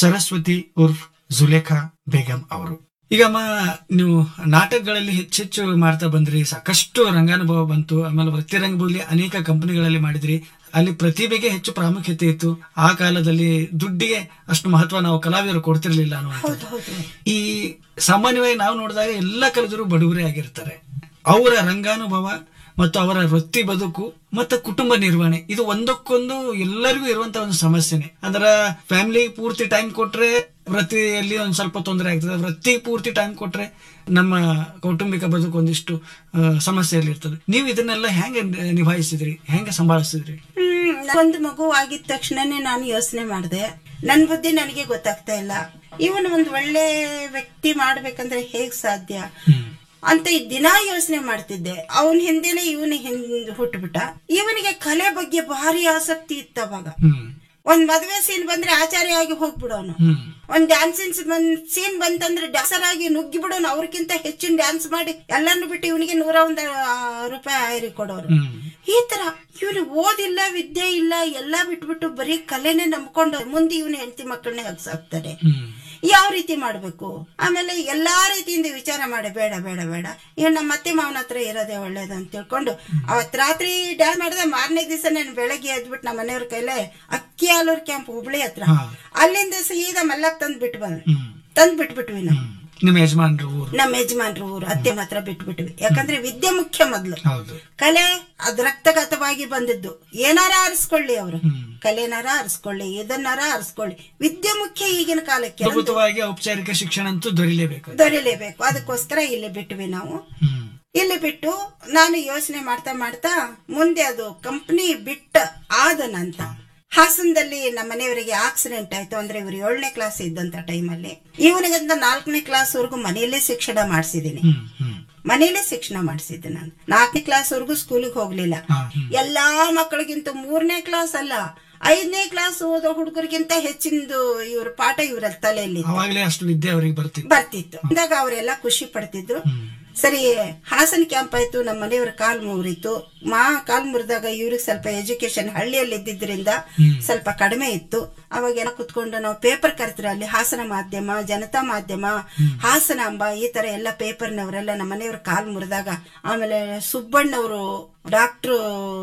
ಸರಸ್ವತಿ ಉರ್ಫ್ ಜುಲೇಖಾ ಬೇಗಂ ಅವರು ಈಗ ಅಮ್ಮ ನೀವು ನಾಟಕಗಳಲ್ಲಿ ಹೆಚ್ಚೆಚ್ಚು ಮಾಡ್ತಾ ಬಂದ್ರಿ ಸಾಕಷ್ಟು ರಂಗಾನುಭವ ಬಂತು ಆಮೇಲೆ ವೃತ್ತಿ ರಂಗಭೂಮಿ ಅನೇಕ ಕಂಪನಿಗಳಲ್ಲಿ ಮಾಡಿದ್ರಿ ಅಲ್ಲಿ ಪ್ರತಿಭೆಗೆ ಹೆಚ್ಚು ಪ್ರಾಮುಖ್ಯತೆ ಇತ್ತು ಆ ಕಾಲದಲ್ಲಿ ದುಡ್ಡಿಗೆ ಅಷ್ಟು ಮಹತ್ವ ನಾವು ಕಲಾವಿದರು ಕೊಡ್ತಿರ್ಲಿಲ್ಲ ಅನ್ನುವಂಥದ್ದು ಹೌದು ಹೌದು ಈ ಸಾಮಾನ್ಯವಾಗಿ ನಾವು ನೋಡಿದಾಗ ಎಲ್ಲ ಕಲಾವಿದರು ಬಡವರೇ ಆಗಿರ್ತಾರೆ ಅವರ ರಂಗಾನುಭವ ಮತ್ತು ಅವರ ವೃತ್ತಿ ಬದುಕು ಮತ್ತು ಕುಟುಂಬ ನಿರ್ವಹಣೆ ಇದು ಒಂದಕ್ಕೊಂದು ಎಲ್ಲರಿಗೂ ಇರುವಂತ ಒಂದು ಸಮಸ್ಯೆನೆ ಅಂದ್ರ ಫ್ಯಾಮಿಲಿ ಪೂರ್ತಿ ಟೈಮ್ ಕೊಟ್ರೆ ವೃತ್ತಿಯಲ್ಲಿ ಒಂದ್ ಸ್ವಲ್ಪ ತೊಂದರೆ ಆಗ್ತದೆ ವೃತ್ತಿ ಪೂರ್ತಿ ಟೈಮ್ ಕೊಟ್ರೆ ನಮ್ಮ ಕೌಟುಂಬಿಕ ಬದುಕು ಒಂದಿಷ್ಟು ಆ, ಸಮಸ್ಯೆಯಲ್ಲಿ ಇರ್ತದೆ ನೀವು ಇದನ್ನೆಲ್ಲ ಹೆಂಗೆ ನಿಭಾಯಿಸಿದ್ರಿ ಹೆಂಗೆ ಸಂಭಾಳಿಸಿದ್ರಿ ಹ್ಮ್ ಒಂದು ಮಗು ಆಗಿದ ತಕ್ಷಣನೇ ನಾನು ಯೋಚನೆ ಮಾಡಿದೆ ನನ್ ಬುದ್ಧಿ ನನಗೆ ಗೊತ್ತಾಗ್ತಾ ಇಲ್ಲ ಇವನು ಒಂದು ಒಳ್ಳೆ ವ್ಯಕ್ತಿ ಮಾಡ್ಬೇಕಂದ್ರೆ ಹೇಗ್ ಸಾಧ್ಯ ಅಂತ ಈ ದಿನಾ ಯೋಚನೆ ಮಾಡ್ತಿದ್ದೆ ಅವನ್ ಹಿಂದೆನೆ ಇವನು ಹಿಂದ್ ಹುಟ್ಟುಬಿಟ್ಟ ಇವನಿಗೆ ಕಲೆ ಬಗ್ಗೆ ಭಾರಿ ಆಸಕ್ತಿ ಇತ್ತು ಅವಾಗ ಹ್ಮ್ ಒಂದ್ ಮದ್ವೆ ಸೀನ್ ಬಂದ್ರೆ ಆಚಾರ್ಯ ಆಗಿ ಹೋಗ್ಬಿಡೋನು ಹ್ಮ್ ಒಂದ್ ಡ್ಯಾನ್ಸಿನ್ ಸೀನ್ ಬಂತಂದ್ರೆ ಡ್ಯಾನ್ಸರ್ ಆಗಿ ನುಗ್ಗಿ ಬಿಡೋನು ಅವ್ರಕ್ಕಿಂತ ಹೆಚ್ಚಿನ ಡ್ಯಾನ್ಸ್ ಮಾಡಿ ಎಲ್ಲಾನು ಬಿಟ್ಟು ಇವನಿಗೆ ನೂರ ಒಂದ್ ಆ, ರೂಪಾಯಿ ಆಯ್ರಿ ಕೊಡೋರು ಹ್ಮ್ ಈ ತರ ಇವನು ಓದಿಲ್ಲ ವಿದ್ಯೆ ಇಲ್ಲ ಎಲ್ಲಾ ಬಿಟ್ಬಿಟ್ಟು ಬರೀ ಕಲೆನೇ ನಂಬ್ಕೊಂಡು ಮುಂದೆ ಇವನು ಹೆಂಡತಿ ಮಕ್ಕಳನ್ನೇ ಹಗ್ಸಾಕ್ತಾರೆ ಹ್ಮ್ ಯಾವ ರೀತಿ ಮಾಡ್ಬೇಕು ಆಮೇಲೆ ಎಲ್ಲಾ ರೀತಿಯಿಂದ ವಿಚಾರ ಮಾಡಿ ಬೇಡ ಬೇಡ ಬೇಡ ಇವ್ ನಮ್ಮ ಅತ್ತೆ ಮಾವನ ಹತ್ರ ಇರೋದೇ ಒಳ್ಳೇದು ಅಂತ ತಿಳ್ಕೊಂಡು ಅವತ್ ರಾತ್ರಿ ಡ್ಯಾನ್ಸ್ ಮಾಡಿದೆ ಮಾರನೇ ದಿವಸ ನಾನು ಬೆಳಗ್ಗೆ ಎದ್ಬಿಟ್ಟು ನಮ್ಮ ಮನೆಯವ್ರ ಕೈಲೇ ಅಕ್ಕಿ ಆಲೂರ್ ಕ್ಯಾಂಪ್ ಹುಬ್ಳಿ ಹತ್ರ ಹಾ. ಅಲ್ಲಿಂದ ಸೀದಾ ಮಲ್ಲಕ್ ತಂದ್ ಬಿಟ್ಟು ಬಂದ್ ಹ್ಮ್ ತಂದ್ ಬಿಟ್ಬಿಟ್ವಿ ನಾವು ಹ್ಮ್. ನಿಮ್ಮ ಯಜಮಾನ್ರು ಊರು ನಮ್ಮ ಯಜಮಾನ್ರು ಊರು ಅತ್ತೆ ಮಾತ್ರ ಬಿಟ್ಬಿಟ್ವಿ ಯಾಕಂದ್ರೆ ವಿದ್ಯೆ ಮುಖ್ಯ ಮೊದ್ಲು ಹೌದು ಕಲೆ ಅದ್ ರಕ್ತಗತವಾಗಿ ಬಂದಿದ್ದು ಏನಾರ ಆರಿಸ್ಕೊಳ್ಳಿ ಅವರು ಹ್ಮ್. ಕಲೆನಾರ ಆರಿಸ್ಕೊಳ್ಳಿ ಇದನ್ನಾರ ಆರಿಸ್ಕೊಳ್ಳಿ ವಿದ್ಯೆ ಮುಖ್ಯ ಈಗಿನ ಕಾಲಕ್ಕೆ ಮೂಲಭೂತವಾಗಿ ಔಪಚಾರಿಕ ಶಿಕ್ಷಣ ಅಂತೂ ದೊರಿಲೇಬೇಕು ದೊರೆಯಲೇಬೇಕು ಅದಕ್ಕೋಸ್ಕರ ಇಲ್ಲಿ ಬಿಟ್ವಿ ನಾವು ಹ್ಮ್ ಇಲ್ಲಿ ಬಿಟ್ಟು ನಾನು ಯೋಚನೆ ಮಾಡ್ತಾ ಮಾಡ್ತಾ ಮುಂದೆ ಅದು ಕಂಪನಿ ಬಿಟ್ಟ ಆದ ನಂತರ ಹಾಸನದಲ್ಲಿ ನಮ್ಮ ಮನೆಯವರಿಗೆ ಆಕ್ಸಿಡೆಂಟ್ ಆಯ್ತು ಅಂದ್ರೆ ಇವರು ಏಳನೇ ಕ್ಲಾಸ್ ಇದ್ದಂತ ಟೈಮಲ್ಲಿ ಇವನಿಗಂತ ನಾಲ್ಕನೇ ಕ್ಲಾಸ್ ವರೆಗೂ ಮನೆಯಲ್ಲೇ ಶಿಕ್ಷಣ ಮಾಡಿಸಿದೀನಿ ಹ್ಮ್ ಹ್ಮ್ ಮನೇಲೆ ಶಿಕ್ಷಣ ಮಾಡಿಸಿದ್ದೆ ನಾನು ನಾಲ್ಕನೇ ಕ್ಲಾಸ್ ವರೆಗೂ ಸ್ಕೂಲಿಗೆ ಹೋಗ್ಲಿಲ್ಲ ಹಾ, ಹ್ಮ್. ಎಲ್ಲಾ ಮಕ್ಕಳಿಗಿಂತ ಮೂರನೇ ಕ್ಲಾಸ್ ಅಲ್ಲ ಐದನೇ ಕ್ಲಾಸ್ ಓದೋ ಹುಡುಗರಿಗಿಂತ ಹೆಚ್ಚಿಂದು ಇವ್ರ ಪಾಠ ಇವರ ತಲೆಯಲ್ಲಿ ಅವಾಗಲೇ ಅಷ್ಟು ವಿದ್ಯೆ ಅವರಿಗೆ ಬರ್ತಿತ್ತು ಬರ್ತಿತ್ತು ಅಂದಾಗ ಅವರೆಲ್ಲ ಖುಷಿ ಪಡ್ತಿದ್ರು ಸರಿ ಹಾಸನ ಕ್ಯಾಂಪ್ ಆಯ್ತು ನಮ್ಮ ಮನೆಯವ್ರ ಕಾಲ್ ಮುರಿತು ಮಾ ಕಾಲ್ ಮುರಿದಾಗ ಇವ್ರಿಗೆ ಸ್ವಲ್ಪ ಎಜುಕೇಶನ್ ಹಳ್ಳಿಯಲ್ಲಿ ಇದ್ದಿದ್ರಿಂದ ಸ್ವಲ್ಪ ಕಡಿಮೆ ಇತ್ತು ಅವಾಗೆಲ್ಲ ಕುತ್ಕೊಂಡು ನಾವು ಪೇಪರ್ ಕರ್ತಿರ ಅಲ್ಲಿ ಹಾಸನ ಮಾಧ್ಯಮ ಜನತಾ ಮಾಧ್ಯಮ ಹಾಸನಾಂಬ ಈ ತರ ಎಲ್ಲ ಪೇಪರ್ನವರೆಲ್ಲ ನಮ್ಮ ಮನೆಯವ್ರ ಕಾಲ್ ಮುರಿದಾಗ ಆಮೇಲೆ ಸುಬ್ಬಣ್ಣವರು ಡಾಕ್ಟ್ರು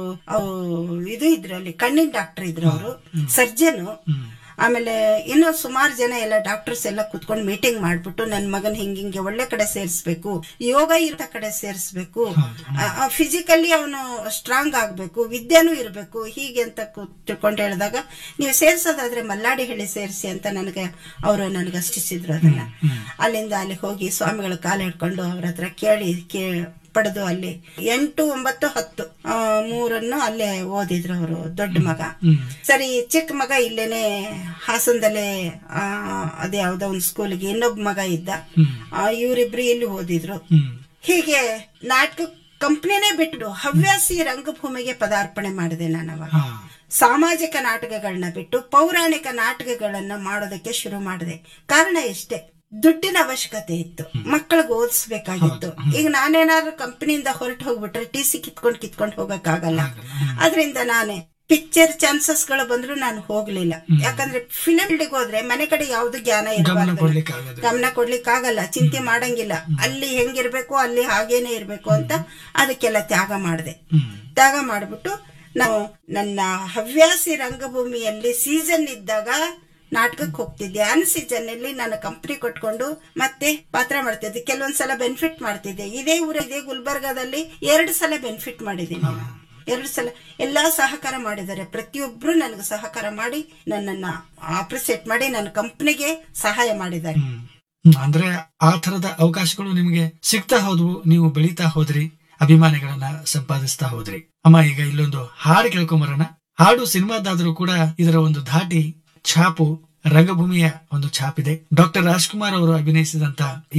ಇದು ಇದ್ರು ಅಲ್ಲಿ ಕಣ್ಣಿನ ಡಾಕ್ಟರ್ ಇದ್ರು ಅವರು ಸರ್ಜನ್ ಆಮೇಲೆ ಇನ್ನೂ ಸುಮಾರು ಜನ ಎಲ್ಲ ಡಾಕ್ಟರ್ಸ್ ಎಲ್ಲ ಕುತ್ಕೊಂಡು ಮೀಟಿಂಗ್ ಮಾಡ್ಬಿಟ್ಟು ನನ್ನ ಮಗನ್ ಹಿಂಗ್ ಹಿಂಗೆ ಒಳ್ಳೆ ಕಡೆ ಸೇರಿಸ್ಬೇಕು ಯೋಗ ಇರೋ ಕಡೆ ಸೇರಿಸ್ಬೇಕು ಫಿಸಿಕಲಿ ಅವನು ಸ್ಟ್ರಾಂಗ್ ಆಗ್ಬೇಕು ವಿದ್ಯೆನೂ ಇರಬೇಕು ಹೀಗೆ ಅಂತ ಕೂತ್ ತಿಳ್ಕೊಂಡು ಹೇಳಿದಾಗ ನೀವು ಸೇರ್ಸೋದಾದ್ರೆ ಮಲ್ಲಾಡಿ ಹೇಳಿ ಸೇರಿಸಿ ಅಂತ ನನಗೆ ಅವರು ನನಗೆ ಅಷ್ಟಿಸಿದ್ರು ಅದನ್ನ ಅಲ್ಲಿಂದ ಅಲ್ಲಿ ಹೋಗಿ ಸ್ವಾಮಿಗಳ ಕಾಲ ಹಿಡ್ಕೊಂಡು ಅವ್ರ ಹತ್ರ ಕೇಳಿ ಕೇ ಪಡೆದು ಅಲ್ಲಿ ಎಂಟು ಒಂಬತ್ತು ಹತ್ತು ಆ, ಮೂರನ್ನು ಅಲ್ಲೇ ಓದಿದ್ರು ಅವರು ದೊಡ್ಡ ಮಗ ಸರಿ ಚಿಕ್ಕ ಮಗ ಇಲ್ಲೇನೆ ಹಾಸನದಲ್ಲೇ ಆ, ಅದೇ ಯಾವ್ದೋ ಒಂದು ಸ್ಕೂಲ್ಗೆ ಇನ್ನೊಬ್ಬ ಮಗ ಇದ್ದ ಆ, ಇವ್ರಿಬ್ರು ಇಲ್ಲಿ ಓದಿದ್ರು ಹ್ಮ್ ಹೀಗೆ ನಾಟಕ ಕಂಪ್ನಿನೇ ಬಿಟ್ಟು ಹವ್ಯಾಸಿ ರಂಗಭೂಮಿಗೆ ಪದಾರ್ಪಣೆ ಮಾಡಿದೆ ನಾನು ಅವಾಗ ಹಾ ಸಾಮಾಜಿಕ ನಾಟಕಗಳನ್ನ ಬಿಟ್ಟು ಪೌರಾಣಿಕ ನಾಟಕಗಳನ್ನ ಮಾಡೋದಕ್ಕೆ ಶುರು ಮಾಡಿದೆ ಕಾರಣ ಇಷ್ಟೇ ದುಡ್ಡಿನ ಅವಶ್ಯಕತೆ ಇತ್ತು ಮಕ್ಕಳಿಗೆ ಓದಿಸ್ಬೇಕಾಗಿತ್ತು ಈಗ ನಾನೇನಾದ್ರೂ ಕಂಪನಿಯಿಂದ ಹೊರಟು ಹೋಗ್ಬಿಟ್ರೆ ಟಿ ಸಿ ಕಿತ್ಕೊಂಡು ಕಿತ್ಕೊಂಡು ಹೋಗಕ್ಕಾಗಲ್ಲ ಅದರಿಂದ ನಾನೇ ಪಿಕ್ಚರ್ ಚಾನ್ಸಸ್ ಗಳು ಬಂದ್ರು ನಾನು ಹೋಗ್ಲಿಲ್ಲ ಯಾಕಂದ್ರೆ ಫಿಲಂ ಫೀಲ್ಡ್ಗೆ ಹೋದ್ರೆ ಮನೆ ಕಡೆ ಯಾವ್ದು ಜ್ಞಾನ ಗಮನ ಇರಬಾರ್ದು ಕೊಡ್ಲಿಕ್ಕೆ ಆಗೋದಿಲ್ಲ. ಗಮನ ಕೊಡ್ಲಿಕ್ಕೆ ಆಗಲ್ಲ ಚಿಂತೆ ಮಾಡಂಗಿಲ್ಲ ಅಲ್ಲಿ ಹೆಂಗಿರ್ಬೇಕು ಅಲ್ಲಿ ಹಾಗೇನೆ ಇರ್ಬೇಕು ಅಂತ ಅದಕ್ಕೆಲ್ಲ ತ್ಯಾಗ ಮಾಡಿದೆ ತ್ಯಾಗ ಮಾಡ್ಬಿಟ್ಟು ನಾವು ನನ್ನ ಹವ್ಯಾಸಿ ರಂಗಭೂಮಿಯಲ್ಲಿ ಸೀಸನ್ ಇದ್ದಾಗ ನಾಟಕಕ್ಕೆ ಹೋಗ್ತಿದ್ದೆ ಅನ್ ಸೀಸನ್ ಅಲ್ಲಿ ನಾನು ಕಂಪ್ನಿ ಕೊಟ್ಕೊಂಡು ಮತ್ತೆ ಪಾತ್ರ ಮಾಡ್ತಿದ್ದೆ ಕೆಲವೊಂದ್ಸಲ ಬೆನಿಫಿಟ್ ಮಾಡ್ತಿದ್ದೆ ಇದೇ ಊರ ಇದೇ ಗುಲ್ಬರ್ಗಾದಲ್ಲಿ ಎರಡು ಸಲ ಬೆನಿಫಿಟ್ ಮಾಡಿದ್ದೀನಿ ನಾನು. ಎರಡು ಸಲ ಎಲ್ಲಾ ಸಹಕಾರ ಮಾಡಿದ್ದಾರೆ ಪ್ರತಿಯೊಬ್ರು ನನಗೆ ಸಹಕಾರ ಮಾಡಿ ನನ್ನನ್ನ ಅಪ್ರಿಸಿಯೇಟ್ ಮಾಡಿ ನನ್ನ ಕಂಪ್ನಿಗೆ ಸಹಾಯ ಮಾಡಿದ್ದಾರೆ ಹ್ಮ್. ಅಂದ್ರೆ ಆ ತರದ ಅವಕಾಶಗಳು ನಿಮಗೆ ಸಿಗ್ತಾ ಹೋದ್ವು ನೀವು ಬೆಳೀತಾ ಹೋದ್ರಿ ಅಭಿಮಾನಿಗಳನ್ನ ಸಂಪಾದಿಸ್ತಾ ಹೋದ್ರಿ ಅಮ್ಮ ಈಗ ಇಲ್ಲೊಂದು ಹಾಡು ಕೇಳ್ಕೊಂಬರೋಣ ಹಾಡು ಸಿನಿಮಾದಾದ್ರೂ ಕೂಡ ಇದರ ಒಂದು ಧಾಟಿ ಛಾಪು ರಂಗಭೂಮಿಯ ಒಂದು ಛಾಪಿದೆ ಡಾಕ್ಟರ್ ರಾಜ್ಕುಮಾರ್ ಅವರು ಅಭಿನಯಿಸಿದಂತ ಈ